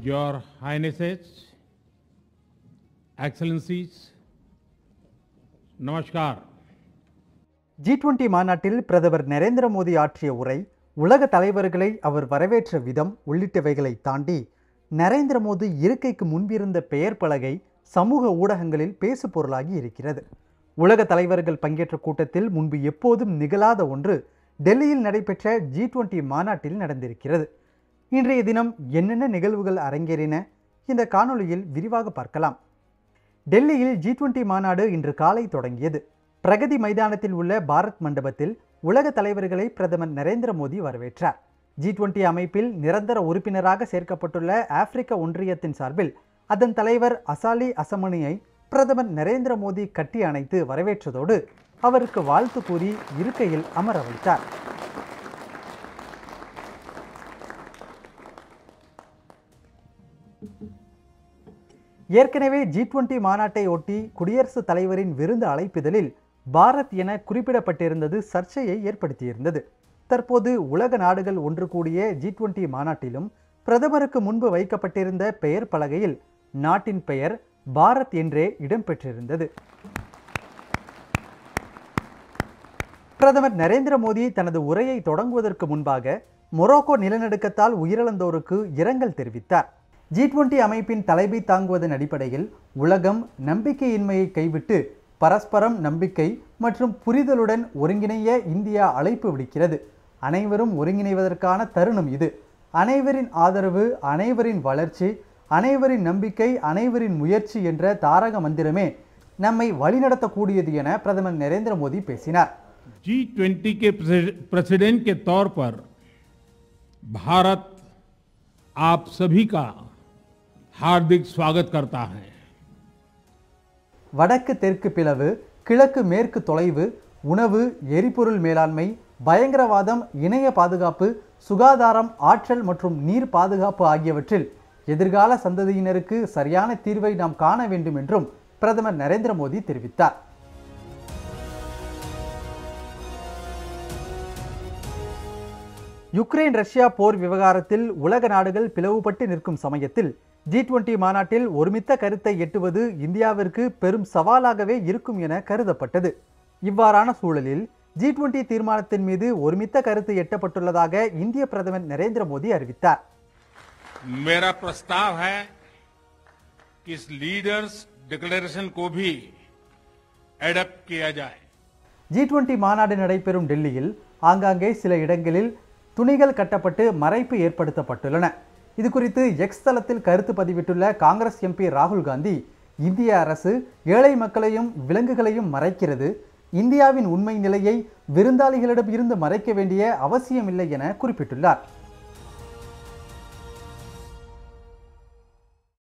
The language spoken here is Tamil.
Your Highnesses, Excellencies, Namaskar. G twenty மாநாட்டில் பிரதமர் நரேந்திர மோடி ஆற்றிய உரை உலக தலைவர்களை அவர் வரவேற்ற விதம் உள்ளிட்டவைகளை தாண்டி நரேந்திர மோடி இருக்கைக்கு முன்பிருந்த பெயர் பலகை சமூக ஊடகங்களில் பேசு பொருளாகி இருக்கிறது உலக தலைவர்கள் பங்கேற்ற கூட்டத்தில் முன்பு எப்போதும் நிகழாத ஒன்று டெல்லியில் நடைபெற்ற ஜி டுவெண்டி மாநாட்டில் நடந்திருக்கிறது இன்றைய தினம் என்னென்ன நிகழ்வுகள் அரங்கேறின இந்த காணொளியில் விரிவாக பார்க்கலாம் டெல்லியில் ஜி டுவெண்டி மாநாடு இன்று காலை தொடங்கியது பிரகதி மைதானத்தில் உள்ள பாரத் மண்டபத்தில் உலக தலைவர்களை பிரதமர் நரேந்திர மோடி வரவேற்றார் ஜி டுவெண்டி அமைப்பில் நிரந்தர உறுப்பினராக சேர்க்கப்பட்டுள்ள ஆப்பிரிக்க ஒன்றியத்தின் சார்பில் அதன் தலைவர் அசாலி அசமணியை பிரதமர் நரேந்திர மோடி கட்டி அணைத்து வரவேற்றதோடு அவருக்கு வாழ்த்து கூறி இருக்கையில் அமர வைத்தார் ஏற்கனவே ஜி டுவெண்டி மாநாட்டை ஒட்டி குடியரசுத் தலைவரின் விருந்து அழைப்பிதழில் பாரத் என குறிப்பிடப்பட்டிருந்தது சர்ச்சையை ஏற்படுத்தியிருந்தது தற்போது உலக நாடுகள் ஒன்று கூடிய ஜி டுவெண்டி மாநாட்டிலும் பிரதமருக்கு முன்பு வைக்கப்பட்டிருந்த பெயர் பலகையில் நாட்டின் பெயர் பாரத் என்றே இடம்பெற்றிருந்தது பிரதமர் நரேந்திர மோடி தனது உரையை தொடங்குவதற்கு முன்பாக மொரோக்கோ நிலநடுக்கத்தால் உயிரிழந்தோருக்கு இரங்கல் தெரிவித்தார் ஜி டுவெண்டி அமைப்பின் தலைமை தாங்குவதன் அடிப்படையில் உலகம் நம்பிக்கையின்மையை கைவிட்டு பரஸ்பரம் நம்பிக்கை மற்றும் புரிதலுடன் ஒருங்கிணைய இந்தியா அழைப்பு விடுக்கிறது அனைவரும் ஒருங்கிணைவதற்கான தருணம் இது அனைவரின் ஆதரவு அனைவரின் வளர்ச்சி அனைவரின் நம்பிக்கை அனைவரின் முயற்சி என்ற தாரக மந்திரமே நம்மை வழிநடத்தக்கூடியது என பிரதமர் நரேந்திர மோடி பேசினார் जी ट्वेंटी के प्रेसिडेंट के तौर पर भारत आप सभी का हार्दिक स्वागत करता है வடக்கு தெற்கு பிளவு கிழக்கு மேற்கு தொலைவு உணவு எரிபொருள் மேலாண்மை பயங்கரவாதம் இணைய பாதுகாப்பு சுகாதாரம் ஆற்றல் மற்றும் நீர் பாதுகாப்பு ஆகியவற்றில் எதிர்கால சந்ததியினருக்கு சரியான தீர்வை நாம் காண வேண்டும் என்றும் பிரதமர் நரேந்திர மோடி தெரிவித்தார் யுக்ரைன் ரஷ்யா போர் விவகாரத்தில் உலக நாடுகள் பிளவுபட்டு நிற்கும் சமயத்தில் ஜி டுவெண்டி மாநாட்டில் ஒருமித்த கருத்தை எட்டுவது இந்தியாவிற்கு பெரும் சவாலாகவே இருக்கும் என கருதப்பட்டது இவ்வாறான சூழலில் ஜி டுவெண்டி தீர்மானத்தின் மீது ஒருமித்த கருத்து எட்டப்பட்டுள்ளதாக இந்திய பிரதமர் நரேந்திர மோடி அறிவித்தார் मेरा प्रस्ताव है कि इस लीडर्स डिक्लेरेशन को भी एडप्ट किया जाए ஜி டுவெண்டி மாநாடு நடைபெறும் டெல்லியில் ஆங்காங்கே சில இடங்களில் துணிகள் கட்டப்பட்டு மறைப்பு ஏற்படுத்தப்பட்டுள்ளன இது குறித்து எக்ஸ் தளத்தில் கருத்து பதிவிட்டுள்ள காங்கிரஸ் எம்பி ராகுல் காந்தி இந்திய அரசு ஏழை மக்களையும் விலங்குகளையும் மறைக்கிறது இந்தியாவின் உண்மை நிலையை விருந்தாளிகளிடம் இருந்து மறைக்க வேண்டிய அவசியமில்லை என குறிப்பிட்டுள்ளார்